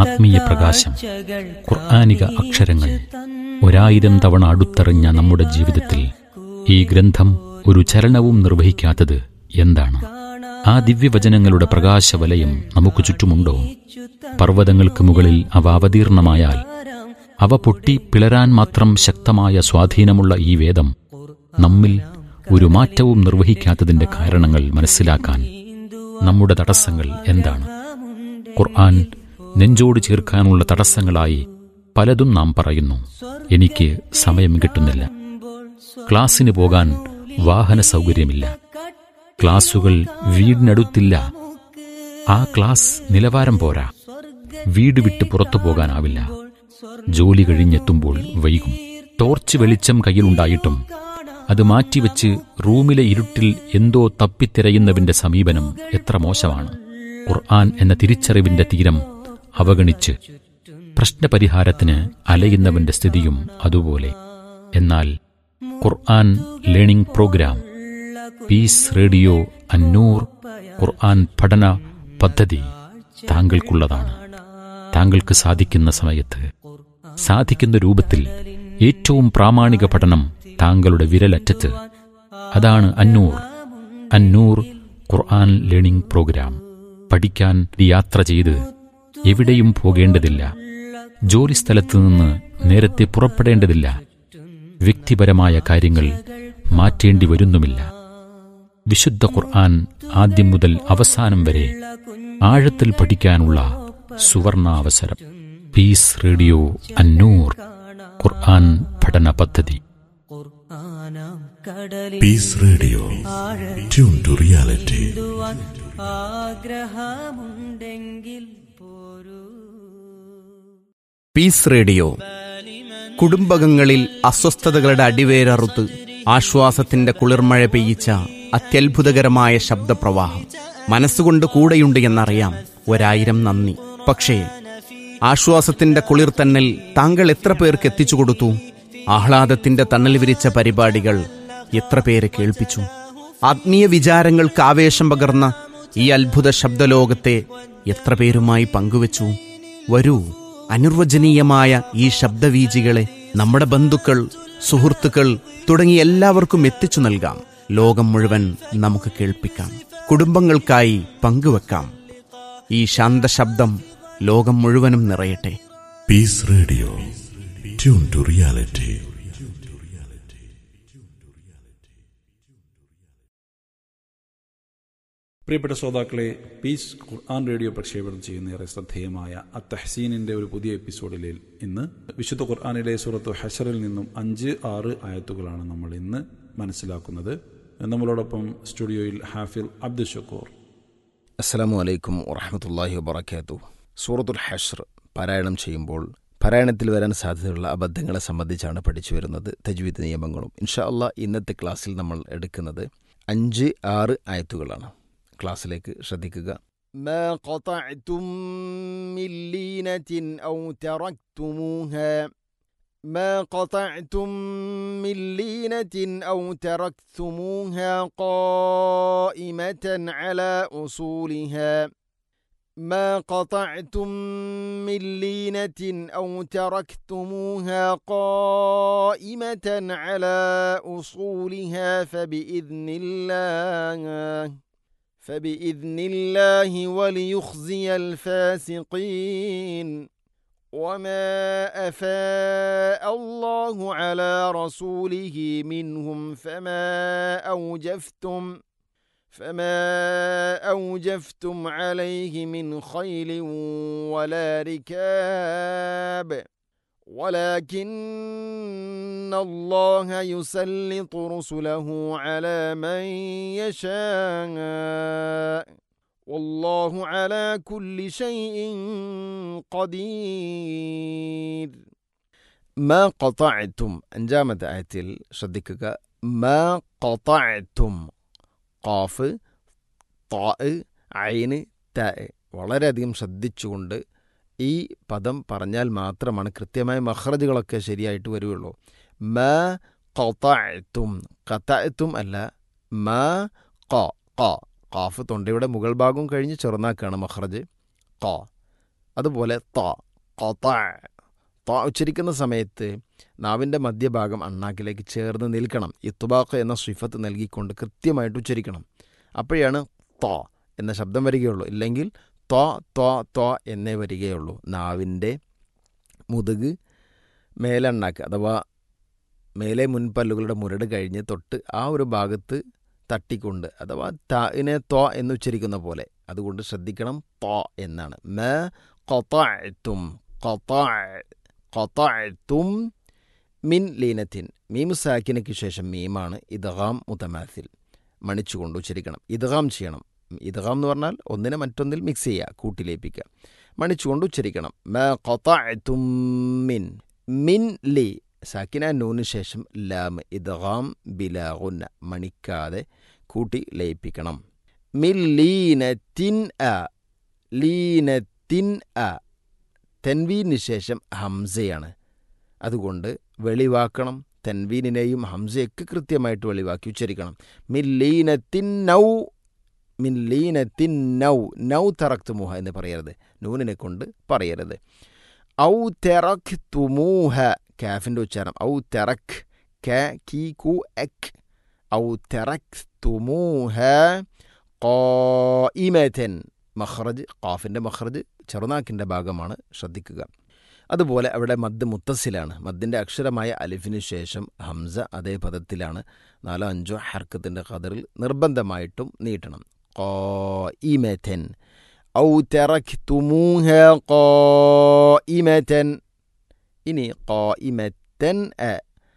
ആത്മീയ പ്രകാശം ഖുർആാനിക അക്ഷരങ്ങൾ ഒരായിരം തവണ അടുത്തെറിഞ്ഞ നമ്മുടെ ജീവിതത്തിൽ ഈ ഗ്രന്ഥം ഒരു ചലനവും നിർവഹിക്കാത്തത് എന്താണ് ആ ദിവ്യവചനങ്ങളുടെ പ്രകാശവലയം നമുക്ക് ചുറ്റുമുണ്ടോ പർവ്വതങ്ങൾക്ക് മുകളിൽ അവ അവതീർണമായാൽ അവ പൊട്ടി പിളരാൻ മാത്രം ശക്തമായ സ്വാധീനമുള്ള ഈ വേദം നമ്മിൽ ഒരു മാറ്റവും നിർവഹിക്കാത്തതിന്റെ കാരണങ്ങൾ മനസ്സിലാക്കാൻ നമ്മുടെ തടസ്സങ്ങൾ എന്താണ് ഖുർആൻ നെഞ്ചോട് ചേർക്കാനുള്ള തടസ്സങ്ങളായി പലതും നാം പറയുന്നു എനിക്ക് സമയം കിട്ടുന്നില്ല ക്ലാസ്സിന് പോകാൻ വാഹന സൗകര്യമില്ല ക്ലാസുകൾ വീടിനടുത്തില്ല ആ ക്ലാസ് നിലവാരം പോരാ വീട് വിട്ട് പുറത്തു പോകാനാവില്ല ജോലി കഴിഞ്ഞെത്തുമ്പോൾ വൈകും ടോർച്ച് വെളിച്ചം കയ്യിലുണ്ടായിട്ടും അത് മാറ്റിവെച്ച് റൂമിലെ ഇരുട്ടിൽ എന്തോ തപ്പിത്തിരയുന്നവന്റെ സമീപനം എത്ര മോശമാണ് ഖുർആൻ എന്ന തിരിച്ചറിവിന്റെ തീരം അവഗണിച്ച് പ്രശ്നപരിഹാരത്തിന് അലയുന്നവന്റെ സ്ഥിതിയും അതുപോലെ എന്നാൽ Quran learning program peace radio Annoor Quran പഠന പദ്ധതി താങ്കൾക്കുള്ളതാണ് താങ്കൾക്ക് സാധിക്കുന്ന സമയത്ത് സാധിക്കുന്ന രൂപത്തിൽ ഏറ്റവും പ്രാമാണിക പഠനം താങ്കളുടെ വിരലറ്റത്ത് അതാണ് അന്നൂർ അന്നൂർ ഖുർആൻ ലേണിംഗ് പ്രോഗ്രാം പഠിക്കാൻ യാത്ര ചെയ്ത് എവിടെയും പോകേണ്ടതില്ല ജോലിസ്ഥലത്ത് നിന്ന് നേരത്തെ പുറപ്പെടേണ്ടതില്ല വ്യക്തിപരമായ കാര്യങ്ങൾ മാറ്റേണ്ടി വരുന്നുമില്ല വിശുദ്ധ ഖുർആൻ ആദ്യം മുതൽ അവസാനം വരെ ആഴത്തിൽ പഠിക്കാനുള്ള സുവർണാവസരം പീസ് റേഡിയോ അന്നൂർ ഖുർആൻ പഠന പദ്ധതി peace radio tune to reality ആഗ്രഹമുണ്ടെങ്കിൽ പോരൂ പീസ് റേഡിയോ കുടുംബകങ്ങളിൽ അസ്വസ്ഥതകളുടെ അടിവേരറുത്ത് ആശ്വാസത്തിന്റെ കുളിർമഴ പെയ്യിച്ച അത്യത്ഭുതകരമായ ശബ്ദപ്രവാഹം മനസ്സുകൊണ്ട് കൂടെയുണ്ട് എന്നറിയാം ഒരായിരം നന്ദി പക്ഷേ ആശ്വാസത്തിന്റെ കുളിർ തന്നൽ താങ്കൾ എത്ര പേർക്ക് എത്തിച്ചു കൊടുത്തു ആഹ്ലാദത്തിന്റെ തണൽ വിരിച്ച പരിപാടികൾ എത്ര പേരെ കേൾപ്പിച്ചു ആത്മീയ വിചാരങ്ങൾക്ക് ആവേശം പകർന്ന ഈ അത്ഭുത ശബ്ദലോകത്തെ എത്ര പേരുമായി പങ്കുവച്ചു വരൂ അനിർവചനീയമായ ഈ ശബ്ദവീജികളെ നമ്മുടെ ബന്ധുക്കൾ സുഹൃത്തുക്കൾ തുടങ്ങി എല്ലാവർക്കും എത്തിച്ചു നൽകാം ലോകം മുഴുവൻ നമുക്ക് കേൾപ്പിക്കാം കുടുംബങ്ങൾക്കായി പങ്കുവെക്കാം ഈ ശാന്തശബ്ദം ലോകം മുഴുവനും നിറയട്ടെ peace radio tune to reality പ്രിയപ്പെട്ട ശ്രോതാക്കളെ പീസ് ഖുർആൻ റേഡിയോ പ്രക്ഷേപണം ചെയ്യുന്ന ഏറെ ശ്രദ്ധേയമായ അത്തഹസീനിന്റെ ഒരു പുതിയ എപ്പിസോഡിൽ ഇന്ന് വിശുദ്ധ ഖുർആാനിലെ സൂറത്ത് ഹഷറിൽ നിന്നും അഞ്ച് ആറ് ആയത്തുകളാണ് നമ്മൾ ഇന്ന് മനസ്സിലാക്കുന്നത് നമ്മളോടൊപ്പം സ്റ്റുഡിയോയിൽ ഹാഫിൽ അബ്ദുൽ ഷക്കൂർ അസ്സലാമു അലൈക്കും വറഹമത്തല്ലാഹി വബർക്കാത്തു സൂറത്തുൽ ഹഷ്ർ പാരായണം ചെയ്യുമ്പോൾ പാരായണത്തിൽ വരാൻ സാധ്യതയുള്ള അബദ്ധങ്ങളെ സംബന്ധിച്ചാണ് പഠിച്ചു വരുന്നത് തജ്വീദ് നിയമങ്ങളും ഇൻഷാ അള്ളാ ഇന്നത്തെ ക്ലാസ്സിൽ നമ്മൾ എടുക്കുന്നത് അഞ്ച് ആറ് ആയത്തുകളാണ് ക്ലാസ്സിലേക്ക് ശ്രദ്ധിക്കുക ما قطعتم من لينة أو تركتموها ما قطعتم من لينة أو تركتموها قائمة على أصولها ما قطعتم من لينة أو تركتموها قائمة على أصولها فبإذن الله فبإذن الله وليخزي الفاسقين وما أفاء الله على رسوله منهم فما أوجفتم فما أوجفتم عليه من خيل ولا ركاب ولكن الله يسلط رسله على من يشاء والله على كل شيء قدير ما قطعتم അഞ്ചാമത്തെ ആയത്തിൽ ശ്രദ്ധിക്കുക ما قطعتم ഖാഫ് താ ഐന് ത വളരെയധികം ശ്രദ്ധിച്ചുകൊണ്ട് ഈ പദം പറഞ്ഞാൽ മാത്രമാണ് കൃത്യമായ മഹ്റജുകളൊക്കെ ശരിയായിട്ട് വരികയുള്ളൂ മ കത്താഴ്ത്തും കത്താഴ്ത്തും അല്ല മ ക ക കാഫ് തൊണ്ടയുടെ മുകൾ ഭാഗവും കഴിഞ്ഞ് ചെറുനാക്കാണ് മഹ്റജ് ക അതുപോലെ ത കൊത്ത ത ഉച്ചരിക്കുന്ന സമയത്ത് നാവിൻ്റെ മധ്യഭാഗം അണ്ണാക്കിലേക്ക് ചേർന്ന് നിൽക്കണം ഇത്തുബാഖ് എന്ന സിഫത്ത് നൽകിക്കൊണ്ട് കൃത്യമായിട്ട് ഉച്ചരിക്കണം അപ്പോഴാണ് ത എന്ന ശബ്ദം വരികയുള്ളൂ ഇല്ലെങ്കിൽ ത്വ ത്വ ത്വ എന്നേ വരികയുള്ളൂ നാവിൻ്റെ മുതുക് മേലെണ്ണാക്ക് അഥവാ മേലെ മുൻപല്ലുകളുടെ മുരട് കഴിഞ്ഞ് തൊട്ട് ആ ഒരു ഭാഗത്ത് തട്ടിക്കൊണ്ട് അഥവാ താഇനെ ത്വ എന്ന് ഉച്ചരിക്കുന്ന പോലെ അതുകൊണ്ട് ശ്രദ്ധിക്കണം ത്വ എന്നാണ് മ കൊത്താഴ്ത്തും കൊത്താഴ്ത്തും മിൻ ലീനത്തിൻ മീം സാക്കിനയ്ക്ക് ശേഷം മീമാണ് ഇദ്ഗാം മുതമാസിൽ മണിച്ചുകൊണ്ട് ഉച്ചരിക്കണം ഇദ്ഗാം ചെയ്യണം ഇദ്ഗാം എന്ന് പറഞ്ഞാൽ ഒന്നിനെ മറ്റൊന്നിൽ മിക്സ് ചെയ്യുക കൂട്ടിലേപ്പിക്കുക മണിച്ചുകൊണ്ട് ഉച്ചരിക്കണം മ കൊത്താഴ്ത്തും മിൻ മിൻ ലി സാക്കിന നൂന് ശേഷം ലാം ഇദ്ഗാം ബിലാഗുന്ന മണിക്കാതെ കൂട്ടി ലയിപ്പിക്കണം മിൻ ലീനത്തിൻ അ ലീനത്തിൻ അ തെൻവീന് ശേഷം ഹംസയാണ് അതുകൊണ്ട് വെളിവാക്കണം തെൻവീനിനെയും ഹംസയൊക്കെ കൃത്യമായിട്ട് വെളിവാക്കി ഉച്ചരിക്കണം മില്ലീനത്തിൻ നൗ മില്ലീനത്തിൻ നൗ നൗ തറക്തുമുഹ എന്ന് പറയരുത് നൂനിനെ കൊണ്ട് പറയരുത് ഔ തെറക് തുമൂഹ കാഫിൻ്റെ ഉച്ചാരണം ഔ തെറക് ക കി കു എക് ഔ തെറക് തുമൂഹ ഖായിമതൻ മഖ്റജ് ഖാഫിൻ്റെ മഖ്റജ് ചെറുനാക്കിൻ്റെ ഭാഗമാണ് ശ്രദ്ധിക്കുക അതുപോലെ അവിടെ മദ് മുത്തസിലാണ് മദ്ദിൻ്റെ അക്ഷരമായ അലിഫിന് ശേഷം ഹംസ അതേ പദത്തിലാണ് നാലോ അഞ്ചോ ഹർക്കത്തിൻ്റെ ഖദറിൽ നിർബന്ധമായിട്ടും നീട്ടണം ഖായിമതൻ ഔ തറക്തുമൂഹ ഖായിമതൻ ഇനി ഖായിമത്തൻ അ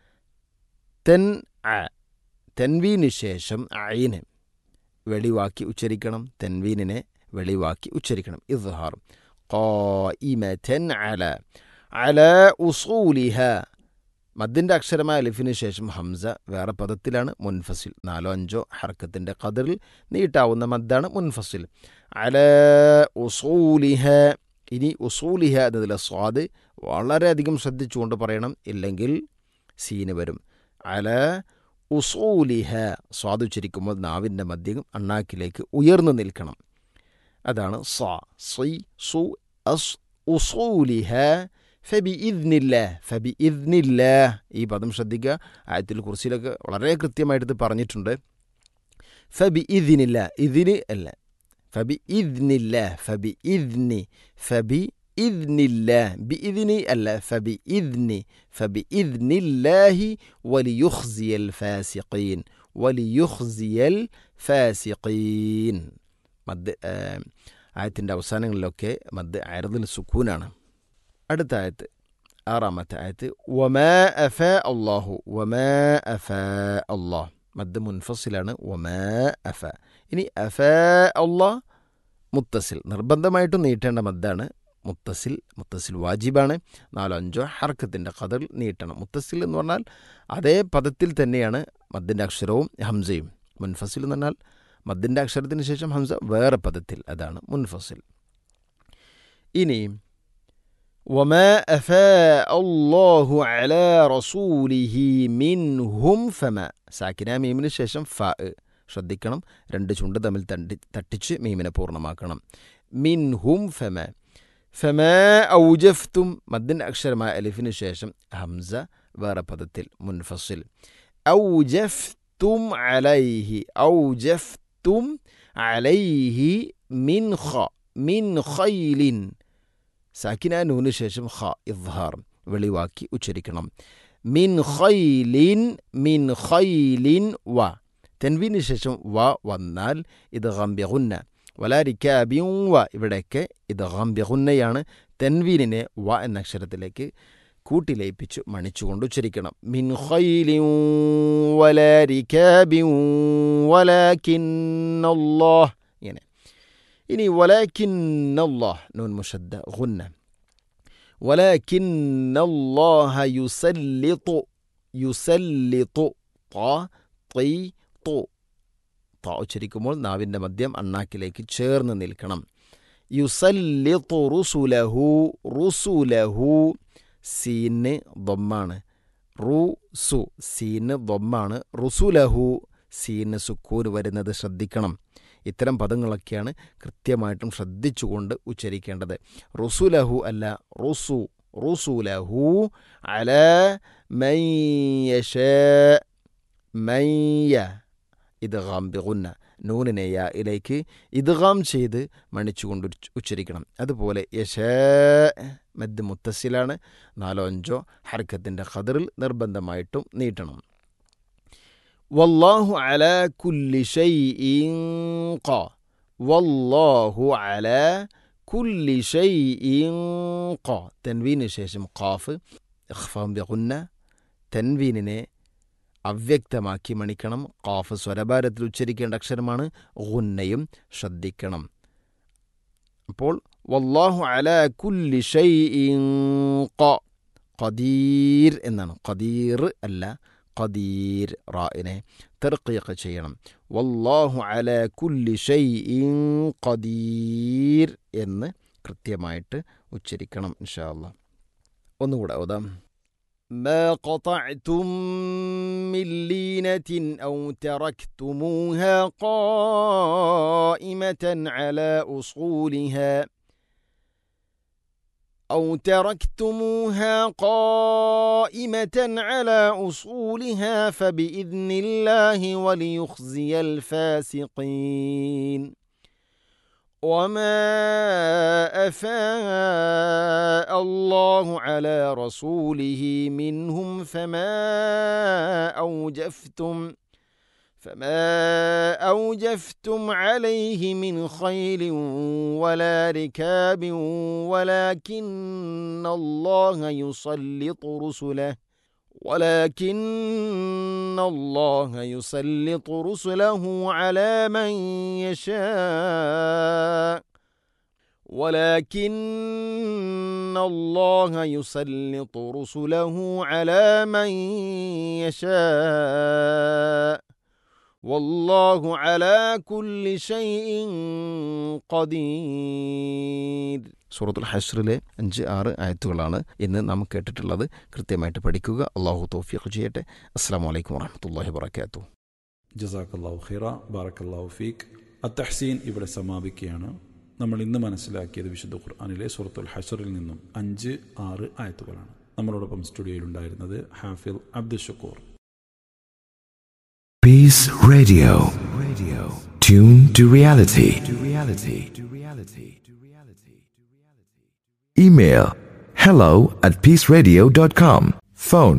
തൻ അ തെൻവീന് ശേഷം അയിന് വെളിവാക്കി ഉച്ചരിക്കണം തെൻവീനിനെ വെളിവാക്കി ഉച്ചരിക്കണം ഇദ്ഹാർ ഖായിമതൻ അല അല ഉസൂലിഹ മദ്ദിൻ്റെ അക്ഷരമായ അലിഫിന് ശേഷം ഹംസ വേറെ പദത്തിലാണ് മുൻഫസിൽ നാലോ അഞ്ചോ ഹർക്കത്തിൻ്റെ കതിറിൽ നീട്ടാവുന്ന മദ്ദാണ് മുൻഫസിൽ അല ഉസൂലിഹ ഇനി ഉസൂലിഹ എന്നതിലെ സ്വാദ് വളരെയധികം ശ്രദ്ധിച്ചുകൊണ്ട് പറയണം ഇല്ലെങ്കിൽ സീന് വരും അല ഉസൂലിഹ സ്വാദ് ഉച്ചരിക്കുമ്പോൾ നാവിൻ്റെ മദ്യം അണ്ണാക്കിലേക്ക് ഉയർന്നു നിൽക്കണം അതാണ് സ സി സു അസ് ഉസൂലിഹ ഫബി ഇദ്നില്ല ഫബി ഇദ്നില്ല ഈ പദം ശ്രദ്ധിക്കുക ആയത്തിൽ കുറിച്ചിലൊക്കെ വളരെ കൃത്യമായിട്ട് ഇത് പറഞ്ഞിട്ടുണ്ട് ഫബി ഇദ്നില്ല ഇതിന് അല്ല ഫബി ഇദ്നില്ല ഫബി ഇദ്നി ഫബി ഇദ്നില്ല ബി ഇതിനി അല്ല ഫബി ഇദ്നി ഫബി ഇദ്നില്ലാഹി വലിയുഖ്സിയൽ ഫാസിഖീൻ വലിയുഖ്സിയൽ ഫാസിഖീൻ മദ് ആയത്തിൻ്റെ അവസാനങ്ങളിലൊക്കെ മദ് അയറദിൽ സുക്കൂനാണ് അടുത്ത ആയത്ത് ആറാമത്തെ ആയത്ത് വമാ അഫ അള്ളാഹു വമാ അഫ അള്ളാഹ് മദ് മുൻഫസിലാണ് വമാ അഫ ഇനി അഫ അള്ളാഹ് മുത്തസിൽ നിർബന്ധമായിട്ടും നീട്ടേണ്ട മദ്ദാണ് മുത്തസിൽ മുത്തസിൽ വാജിബാണ് നാലോ അഞ്ചോ ഹർക്കത്തിൻ്റെ കതിർ നീട്ടണം മുത്തസിൽ എന്ന് പറഞ്ഞാൽ അതേ പദത്തിൽ തന്നെയാണ് മദ്ദിൻ്റെ അക്ഷരവും ഹംസയും മുൻഫസിൽ എന്ന് പറഞ്ഞാൽ മദ്ദിൻ്റെ അക്ഷരത്തിന് ശേഷം ഹംസ വേറെ പദത്തിൽ അതാണ് മുൻഫസിൽ ഇനി وما أفاء الله على رسوله منهم فما സാക്കിന മീമിന് ശേഷം ഫ ശ്രദ്ധിക്കണം രണ്ട് ചുണ്ട് തമ്മിൽ തണ്ടി തട്ടിച്ച് മീമിനെ പൂർണ്ണമാക്കണം മിൻഹും ഫമ ഫമ ഔജഫ്തും മദ്ദിൻ്റെ അക്ഷരമായ അലിഫിന് ശേഷം ഹംസ വേറെ പദത്തിൽ മുൻഫസിൽ ഔജഫ്തും അലൈഹി ഔജഫ്തും അലൈഹി മിൻ ഖ മിൻ ഖൈലിൻ സാക്കിന നൂന് ശേഷം ഖ ഇദ്ഹാർ വെളിവാക്കി ഉച്ചരിക്കണം മിൻ ഖൈലിൻ മിൻ ഖൈലിൻ വ തെൻവീന് ശേഷം വ വന്നാൽ ഇത് ഗംബ്യഹുന്ന വലാരിക്കാബിയും വ ഇവിടെയൊക്കെ ഇത് ഗംബ്യഹുന്നയാണ് തെൻവീനിനെ വ എന്ന അക്ഷരത്തിലേക്ക് കൂട്ടിലയിപ്പിച്ച് മണിച്ചുകൊണ്ട് ഉച്ചരിക്കണം മിൻ ഖൈലിൻ വലാരിക്കാബിയും വലാക്കിന്നല്ലാഹ് ഇങ്ങനെ ഇനി വലാക്കിന്നല്ലാഹ് നൂൻ മുഷദ്ദ ഗുന്ന വലാക്കിന്നല്ലാഹ യുസല്ലിതു യുസല്ലിതു ത തി തു ത ഉച്ചരിക്കുമ്പോൾ നാവിൻ്റെ മദ്യം അണ്ണാക്കിലേക്ക് ചേർന്ന് നിൽക്കണം യുസല്ലിതു റുസുലഹു റുസുലഹു സീന് ദൊമ്മാണ് റു സു സീന് ദൊമ്മാണ് റുസുലഹു സീന് സുക്കൂന് വരുന്നത് ശ്രദ്ധിക്കണം ഇത്തരം പദങ്ങളൊക്കെയാണ് കൃത്യമായിട്ടും ശ്രദ്ധിച്ചുകൊണ്ട് ഉച്ചരിക്കേണ്ടത് റുസുലഹു അല്ല റുസു റുസുലഹു അല മയ്യഷ മയ്യ ഇദ്ഗാം ബിഗുന്ന നൂനിനെ യാ ഇലേക്ക് ഇദ്ഗാം ചെയ്ത് മണിച്ചുകൊണ്ട് ഉച്ച- ഉച്ചരിക്കണം അതുപോലെ യശ മദ് മുത്തസിലാണ് നാലോ അഞ്ചോ ഹർക്കത്തിൻ്റെ ഖദറിൽ നിർബന്ധമായിട്ടും നീട്ടണം വല്ലാഹു അല കുല്ലി ഷൈഇൻ ഖ വല്ലാഹു അല കുല്ലി ഷൈഇൻ ഖ തൻവീന് ശേഷം ഖാഫ് ഇഖ്ഫാം ബിഗുന്ന തൻവീനിനെ അവ്യക്തമാക്കി മണിക്കണം ഖാഫ് സ്വരഭാരത്തിൽ ഉച്ചരിക്കേണ്ട അക്ഷരമാണ് ഗുന്നയും ശ്രദ്ധിക്കണം അപ്പോൾ വല്ലാഹു അല കുല്ലി ഷൈഇൻ ഖ ഖദീർ എന്നാണ് ഖദീർ അല്ല ഖദീർ റായിനെ തെർക്കിയൊക്കെ ചെയ്യണം വല്ലാഹു അല കുല്ലി ഷൈഇൻ ഖദീർ എന്ന് കൃത്യമായിട്ട് ഉച്ചരിക്കണം ഇൻഷാ അല്ലാ ഒന്നുകൂടെ ഓതാം ما قطعتم من لينة أو تركتموها قائمة على أصولها أو تركتموها قائمة على أصولها فبإذن الله وليخزي الفاسقين وما أفاء الله على رسوله منهم فما أوجفتم فما أوجفتم عليه من خيل ولا ركاب ولكن الله يسلط رسله ولكن الله يسلط رسله على من يشاء ولكن الله يسلط رسله على من يشاء والله على كل شيء قدير സൂറത്തുൽ ഹഷ്റിലെ അഞ്ച് ആറ് ആയത്തുകളാണ് ഇന്ന് നാം കേട്ടിട്ടുള്ളത് കൃത്യമായിട്ട് പഠിക്കുക അള്ളാഹു തോഫിയൊക്കെ ചെയ്യട്ടെ അസ്സാം വലൈക്കും വാഹമത്തല്ലാഹി വാത്തു ജസാക്കല്ലാഹു ഖിറ ബാറക്കല്ലാഹു ഫീഖ് അത്തഹ്സീൻ ഇവിടെ സമാപിക്കുകയാണ് നമ്മൾ ഇന്ന് മനസ്സിലാക്കിയത് വിശുദ്ധ ഖുർആാനിലെ സൂറത്തുൽ ഹഷറിൽ നിന്നും അഞ്ച് ആറ് ആയത്തുകളാണ് നമ്മളോടൊപ്പം സ്റ്റുഡിയോയിൽ ഉണ്ടായിരുന്നത് ഹാഫിൽ Abdul ഷക്കൂർ Peace Radio. Radio. Tune to reality. To reality. To reality. To reality. Email hello at peaceradio.com. Phone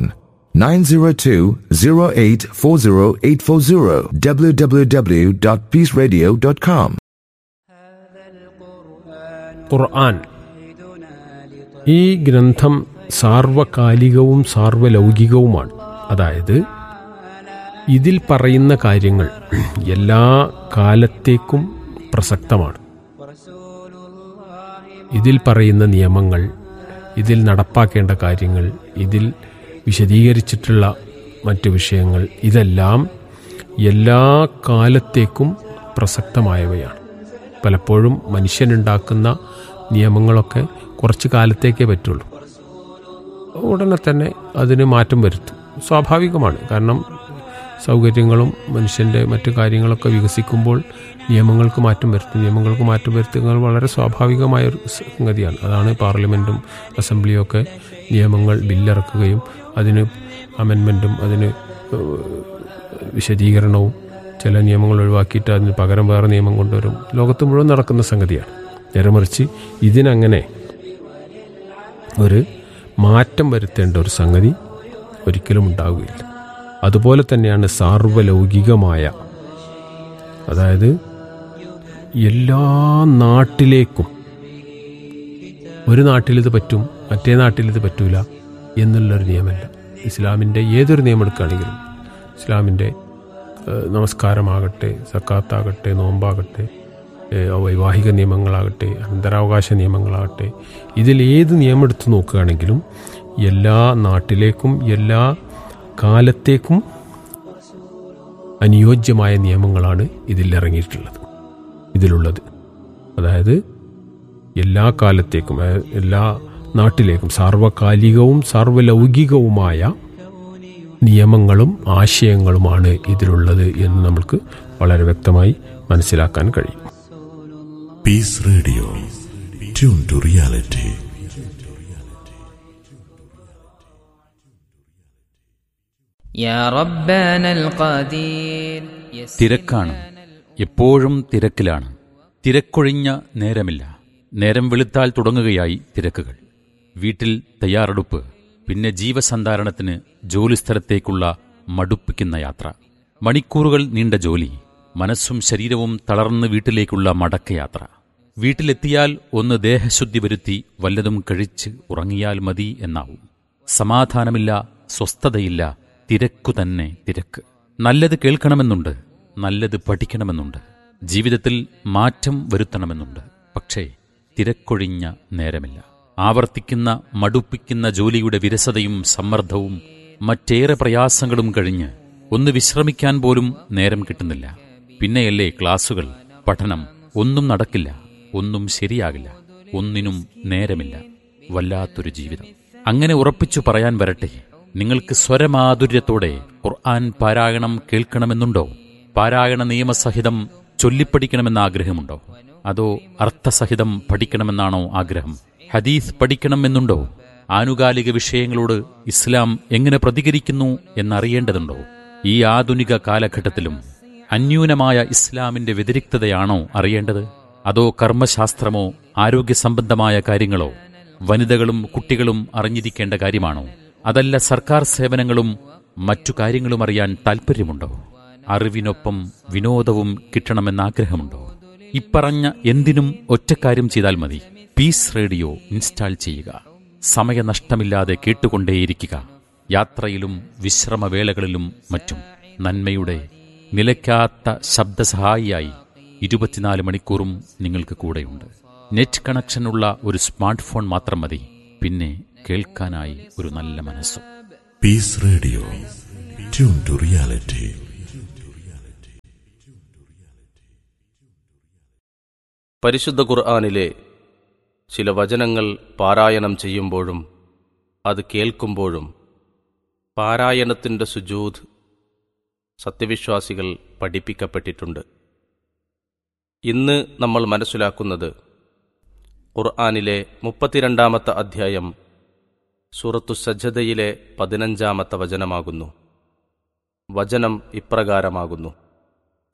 902-0840840 www.peaceradio.com. ഖുർആൻ ഈ ഗ്രന്ഥം സാർവകാലികവും സാർവലൗകികവുമാണ് അതായത് ഇതിൽ പറയുന്ന കാര്യങ്ങൾ എല്ലാ കാലത്തേക്കും പ്രസക്തമാണ് ഇതിൽ പറയുന്ന നിയമങ്ങൾ ഇതിൽ നടപ്പാക്കേണ്ട കാര്യങ്ങൾ ഇതിൽ വിശദീകരിച്ചിട്ടുള്ള മറ്റു വിഷയങ്ങൾ ഇതെല്ലാം എല്ലാ കാലത്തേക്കും പ്രസക്തമായവയാണ് പലപ്പോഴും മനുഷ്യനുണ്ടാക്കുന്ന നിയമങ്ങളൊക്കെ കുറച്ച് കാലത്തേക്കേ പറ്റുള്ളൂ ഉടനെ തന്നെ അതിന് മാറ്റം വരുത്തും സ്വാഭാവികമാണ് കാരണം സൗകര്യങ്ങളും മനുഷ്യൻ്റെ മറ്റു കാര്യങ്ങളൊക്കെ വികസിക്കുമ്പോൾ നിയമങ്ങൾക്ക് മാറ്റം വരുത്തും നിയമങ്ങൾക്ക് മാറ്റം വരുത്തുന്നത് വളരെ സ്വാഭാവികമായ ഒരു സംഗതിയാണ് അതാണ് പാർലമെൻറ്റും അസംബ്ലിയും ഒക്കെ നിയമങ്ങൾ ബില്ലിറക്കുകയും അതിന് അമെൻമെൻറ്റും അതിന് ഏഹ്, വിശദീകരണവും ചില നിയമങ്ങൾ ഒഴിവാക്കിയിട്ട് അതിന് പകരം വേറെ നിയമം കൊണ്ടുവരും ലോകത്ത് മുഴുവൻ നടക്കുന്ന സംഗതിയാണ് നേരെ മറിച്ച് ഇതിനങ്ങനെ ഒരു മാറ്റം വരുത്തേണ്ട ഒരു സംഗതി ഒരിക്കലും ഉണ്ടാവുകയില്ല അതുപോലെ തന്നെയാണ് സാർവലൗകികമായ അതായത് എല്ലാ നാട്ടിലേക്കും ഒരു നാട്ടിലിത് പറ്റും മറ്റേ നാട്ടിലിത് പറ്റൂല എന്നുള്ളൊരു നിയമമല്ല ഇസ്ലാമിൻ്റെ ഏതൊരു നിയമം എടുക്കുകയാണെങ്കിലും ഇസ്ലാമിൻ്റെ ഏഹ്, നമസ്കാരമാകട്ടെ സക്കാത്താകട്ടെ നോമ്പാകട്ടെ ഏഹ്, വൈവാഹിക നിയമങ്ങളാകട്ടെ അനന്തരാവകാശ നിയമങ്ങളാകട്ടെ ഇതിൽ ഏത് നിയമം എടുത്തു നോക്കുകയാണെങ്കിലും എല്ലാ നാട്ടിലേക്കും എല്ലാ കാലത്തേക്കും അനുയോജ്യമായ നിയമങ്ങളാണ് ഇതിൽ ഇറങ്ങിയിട്ടുള്ളത് ഇതിലുള്ളത് അതായത് എല്ലാ കാലത്തേക്കും അതായത് എല്ലാ നാട്ടിലേക്കും സാർവകാലികവും സാർവലൗകികവുമായ നിയമങ്ങളും ആശയങ്ങളുമാണ് ഇതിലുള്ളത് എന്ന് നമുക്ക് വളരെ വ്യക്തമായി മനസ്സിലാക്കാൻ കഴിയും Peace Radio. Tune to reality. يا ربنا القدير തിരക്കാണ് എപ്പോഴും തിരക്കിലാണ് തിരക്കൊഴിഞ്ഞ നേരമില്ല നേരം വെളുത്താൽ തുടങ്ങുകയായി തിരക്കുകൾ വീട്ടിൽ തയ്യാറെടുപ്പ് പിന്നെ ജീവസന്ധാരണത്തിന് ജോലിസ്ഥലത്തേക്കുള്ള മടുപ്പിക്കുന്ന യാത്ര മണിക്കൂറുകൾ നീണ്ട ജോലി മനസ്സും ശരീരവും തളർന്ന് വീട്ടിലേക്കുള്ള മടക്കയാത്ര വീട്ടിലെത്തിയാൽ ഒന്ന് ദേഹശുദ്ധി വരുത്തി വല്ലതും കഴിച്ച് ഉറങ്ങിയാൽ മതി എന്നാവും സമാധാനമില്ല സ്വസ്ഥതയില്ല തിരക്കു തന്നെ തിരക്ക് നല്ലത് കേൾക്കണമെന്നുണ്ട് നല്ലത് പഠിക്കണമെന്നുണ്ട് ജീവിതത്തിൽ മാറ്റം വരുത്തണമെന്നുണ്ട് പക്ഷേ തിരക്കൊഴിഞ്ഞ നേരമില്ല ആവർത്തിക്കുന്ന മടുപ്പിക്കുന്ന ജോലിയുടെ വിരസതയും സമ്മർദ്ദവും മറ്റേറെ പ്രയാസങ്ങളും കഴിഞ്ഞ് ഒന്ന് വിശ്രമിക്കാൻ പോലും നേരം കിട്ടുന്നില്ല പിന്നെയല്ലേ ക്ലാസുകൾ പഠനം ഒന്നും നടക്കില്ല ഒന്നും ശരിയാകില്ല ഒന്നിനും നേരമില്ല വല്ലാത്തൊരു ജീവിതം അങ്ങനെ ഉറപ്പിച്ചു പറയാൻ വരട്ടെ നിങ്ങൾക്ക് സ്വരമാധുര്യത്തോടെ ഖുർആൻ പാരായണം കേൾക്കണമെന്നുണ്ടോ പാരായണ നിയമസഹിതം ചൊല്ലിപ്പഠിക്കണമെന്ന ആഗ്രഹമുണ്ടോ അതോ അർത്ഥസഹിതം പഠിക്കണമെന്നാണോ ആഗ്രഹം ഹദീസ് പഠിക്കണമെന്നുണ്ടോ ആനുകാലിക വിഷയങ്ങളോട് ഇസ്ലാം എങ്ങനെ പ്രതികരിക്കുന്നു എന്നറിയേണ്ടതുണ്ടോ ഈ ആധുനിക കാലഘട്ടത്തിലും അന്യൂനമായ ഇസ്ലാമിന്റെ വ്യതിരിക്തതയാണോ അറിയേണ്ടത് അതോ കർമ്മശാസ്ത്രമോ ആരോഗ്യ സംബന്ധമായ കാര്യങ്ങളോ വനിതകളും കുട്ടികളും അറിഞ്ഞിരിക്കേണ്ട കാര്യമാണോ അതല്ല സർക്കാർ സേവനങ്ങളും മറ്റു കാര്യങ്ങളും അറിയാൻ താൽപ്പര്യമുണ്ടോ അറിവിനൊപ്പം വിനോദവും കിട്ടണമെന്ന ആഗ്രഹമുണ്ടോ ഇപ്പറഞ്ഞ എന്തിനും ഒറ്റക്കാര്യം ചെയ്താൽ മതി പീസ് റേഡിയോ ഇൻസ്റ്റാൾ ചെയ്യുക സമയനഷ്ടമില്ലാതെ കേട്ടുകൊണ്ടേയിരിക്കുക യാത്രയിലും വിശ്രമവേളകളിലും മറ്റും നന്മയുടെ നിലയ്ക്കാത്ത ശബ്ദസഹായിയായി ഇരുപത്തിനാല് മണിക്കൂറും നിങ്ങൾക്ക് കൂടെയുണ്ട് നെറ്റ് കണക്ഷനുള്ള ഒരു സ്മാർട്ട് ഫോൺ മാത്രം മതി പിന്നെ കേൾക്കാനായി ഒരു നല്ല മനസ്സും Peace Radio. Tune to reality. പരിശുദ്ധ ഖുർആാനിലെ ചില വചനങ്ങൾ പാരായണം ചെയ്യുമ്പോഴും അത് കേൾക്കുമ്പോഴും പാരായണത്തിൻ്റെ സുജൂദ് സത്യവിശ്വാസികൾ പഠിപ്പിക്കപ്പെട്ടിട്ടുണ്ട് ഇന്ന് നമ്മൾ മനസ്സിലാക്കുന്നത് ഖുർആാനിലെ മുപ്പത്തിരണ്ടാമത്തെ അധ്യായം സൂറത്തു സജ്ജതയിലെ പതിനഞ്ചാമത്തെ വചനമാകുന്നു വചനം ഇപ്രകാരമാകുന്നു